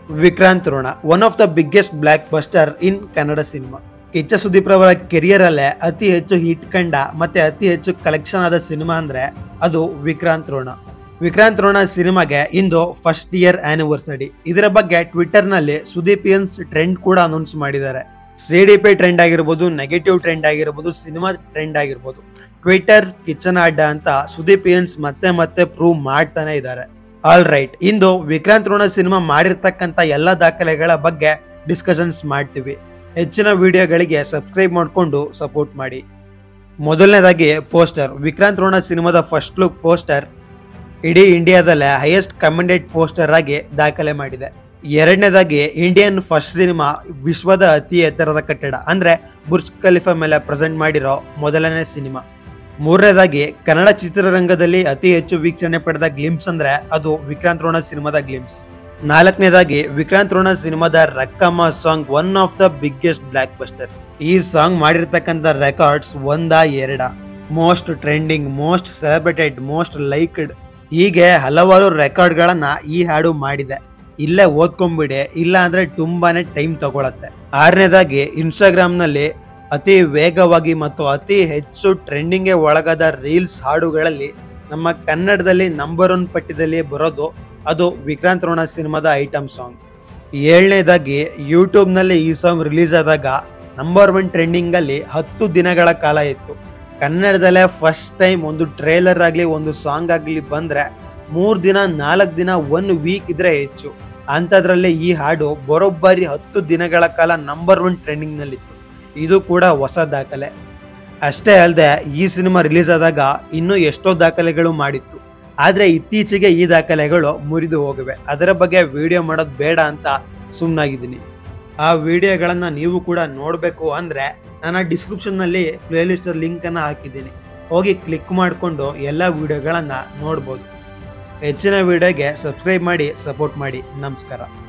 Vikrant Rona one of the biggest blockbuster in Kannada cinema Kiccha Sudeep ರವರ career ಅಲ್ಲೇ ಅತಿ ಹೆಚ್ಚು ಹಿಟ್ ಕಂಡ ಮತ್ತೆ ಅತಿ ಹೆಚ್ಚು ಕಲೆಕ್ಷನ್ ಆದ ಸಿನಿಮಾ ಅಂದ್ರೆ ಅದು ವಿಕ್ರಾಂತ್ ರೋಣ ವಿಕ್ರಾಂತ್ ರೋಣ ಸಿನಿಮಾಗೆ ಇಂದು ಫಸ್ಟ್ ಇಯರ್ ಆನಿವರ್ಸರಿ ಇದರ ಬಗ್ಗೆ ಟ್ವಿಟರ್ ನಲ್ಲಿ ಸುದೀಪಿಯನ್ಸ್ ಟ್ರೆಂಡ್ ಕೂಡ ಅನೌನ್ಸ್ ಮಾಡಿದ್ದಾರೆ ಸಿಡಿಪಿ ಟ್ರೆಂಡ್ ಆಗಿರ್ಬೋದು ನೆಗೆಟಿವ್ ಟ್ರೆಂಡ್ ಆಗಿರ್ಬೋದು ಸಿನಿಮಾ ಟ್ರೆಂಡ್ ಆಗಿರ್ಬೋದು ಟ್ವಿಟರ್ ಕಿಚನ್ ಅಡ್ಡ ಅಂತ ಸುದೀಪಿಯನ್ಸ್ ಮತ್ತೆ ಮತ್ತೆ ಪ್ರೂವ್ ಮಾಡ್ತಾನೆ ಇದ್ದಾರೆ ಆಲ್ ರೈಟ್ ಇಂದು ವಿಕ್ರಾಂತ್ ರೋಣ ಸಿನಿಮಾ ಮಾಡಿರ್ತಕ್ಕಂಥ ಎಲ್ಲ ದಾಖಲೆಗಳ ಬಗ್ಗೆ ಡಿಸ್ಕಷನ್ಸ್ ಮಾಡ್ತೀವಿ ಹೆಚ್ಚಿನ ವಿಡಿಯೋಗಳಿಗೆ ಸಬ್ಸ್ಕ್ರೈಬ್ ಮಾಡಿಕೊಂಡು ಸಪೋರ್ಟ್ ಮಾಡಿ ಮೊದಲನೇದಾಗಿ ಪೋಸ್ಟರ್ ವಿಕ್ರಾಂತ್ ರೋಣ ಸಿನಿಮಾದ ಫಸ್ಟ್ ಲುಕ್ ಪೋಸ್ಟರ್ ಇಡೀ ಇಂಡಿಯಾದಲ್ಲೇ ಹೈಯೆಸ್ಟ್ ಕಮೆಂಡೆಡ್ ಪೋಸ್ಟರ್ ಆಗಿ ದಾಖಲೆ ಮಾಡಿದೆ ಎರಡನೇದಾಗಿ ಇಂಡಿಯನ್ ಫಸ್ಟ್ ಸಿನಿಮಾ ವಿಶ್ವದ ಅತಿ ಎತ್ತರದ ಕಟ್ಟಡ ಅಂದ್ರೆ ಬುರ್ಜ್ ಖಲೀಫಾ ಮೇಲೆ ಪ್ರೆಸೆಂಟ್ ಮಾಡಿರೋ ಮೊದಲನೇ ಸಿನಿಮಾ ಮೂರನೇದಾಗಿ ಕನ್ನಡ ಚಿತ್ರರಂಗದಲ್ಲಿ ಅತಿ ಹೆಚ್ಚು ವೀಕ್ಷಣೆ ಪಡೆದ ಗ್ಲಿಮ್ಸ್ ಅಂದ್ರೆ ಅದು ವಿಕ್ರಾಂತ್ ರೋಣ ಸಿನಿಮಾದ ಗ್ಲಿಮ್ಸ್ ನಾಲ್ಕನೇದಾಗಿ ವಿಕ್ರಾಂತ್ ರೋಣ ಸಿನಿಮಾದ Rakkamma song one of the biggest blockbuster ಈ ಸಾಂಗ್ ಮಾಡಿರ್ತಕ್ಕಂಥ ರೆಕಾರ್ಡ್ಸ್ ಒಂದ ಎರಡ most trending most celebrated most liked ಹೀಗೆ ಹಲವಾರು ರೆಕಾರ್ಡ್ಗಳನ್ನ ಈ ಹಾಡು ಮಾಡಿದೆ ಇಲ್ಲೇ ಓದ್ಕೊಂಬಿಡಿ ಇಲ್ಲ ಅಂದ್ರೆ ತುಂಬಾನೇ ಟೈಮ್ ತಗೊಳತ್ತೆ ಆರನೇದಾಗಿ ಇನ್ಸ್ಟಾಗ್ರಾಮ್ ನಲ್ಲಿ ಅತಿ ವೇಗವಾಗಿ ಮತ್ತು ಅತಿ ಹೆಚ್ಚು ಟ್ರೆಂಡಿಂಗ್ಗೆ ಒಳಗಾದ ರೀಲ್ಸ್ ಹಾಡುಗಳಲ್ಲಿ ನಮ್ಮ ಕನ್ನಡದಲ್ಲಿ ನಂಬರ್ ಒನ್ ಪಟ್ಟಿದಲ್ಲಿ ಬರೋದು ಅದು ವಿಕ್ರಾಂತ್ ರೋಣ ಸಿನಿಮಾದ ಐಟಮ್ ಸಾಂಗ್ ಏಳನೇದಾಗಿ ಯೂಟ್ಯೂಬ್ನಲ್ಲಿ ಈ ಸಾಂಗ್ ರಿಲೀಸ್ ಆದಾಗ ನಂಬರ್ ಒನ್ ಟ್ರೆಂಡಿಂಗಲ್ಲಿ ಹತ್ತು ದಿನಗಳ ಕಾಲ ಇತ್ತು ಕನ್ನಡದಲ್ಲೇ ಫಸ್ಟ್ ಟೈಮ್ ಒಂದು ಟ್ರೇಲರ್ ಆಗಲಿ ಒಂದು ಸಾಂಗ್ ಆಗಲಿ ಬಂದರೆ ಮೂರು ದಿನ ನಾಲ್ಕು ದಿನ ಒನ್ ವೀಕ್ ಇದ್ರೆ ಹೆಚ್ಚು ಅಂಥದ್ರಲ್ಲಿ ಈ ಹಾಡು ಬರೋಬ್ಬರಿ ಹತ್ತು ದಿನಗಳ ಕಾಲ ನಂಬರ್ ಒನ್ ಟ್ರೆಂಡಿಂಗ್ನಲ್ಲಿತ್ತು ಇದು ಕೂಡ ಹೊಸ ದಾಖಲೆ ಅಷ್ಟೇ ಅಲ್ಲದೆ ಈ ಸಿನಿಮಾ ರಿಲೀಸ್ ಆದಾಗ ಇನ್ನೂ ಎಷ್ಟೋ ದಾಖಲೆಗಳು ಮಾಡಿತ್ತು ಆದರೆ ಇತ್ತೀಚೆಗೆ ಈ ದಾಖಲೆಗಳು ಮುರಿದು ಹೋಗಿವೆ ಅದರ ಬಗ್ಗೆ ವಿಡಿಯೋ ಮಾಡೋದು ಬೇಡ ಅಂತ ಸುಮ್ಮನಾಗಿದ್ದೀನಿ ಆ ವಿಡಿಯೋಗಳನ್ನು ನೀವು ಕೂಡ ನೋಡಬೇಕು ಅಂದರೆ ನಾನು ಡಿಸ್ಕ್ರಿಪ್ಷನ್ನಲ್ಲಿ ಪ್ಲೇಲಿಸ್ಟ್ ಲಿಂಕನ್ನು ಹಾಕಿದ್ದೀನಿ ಹೋಗಿ ಕ್ಲಿಕ್ ಮಾಡಿಕೊಂಡು ಎಲ್ಲ ವಿಡಿಯೋಗಳನ್ನು ನೋಡ್ಬೋದು ಹೆಚ್ಚಿನ ವಿಡಿಯೋಗೆ ಸಬ್ಸ್ಕ್ರೈಬ್ ಮಾಡಿ ಸಪೋರ್ಟ್ ಮಾಡಿ ನಮಸ್ಕಾರ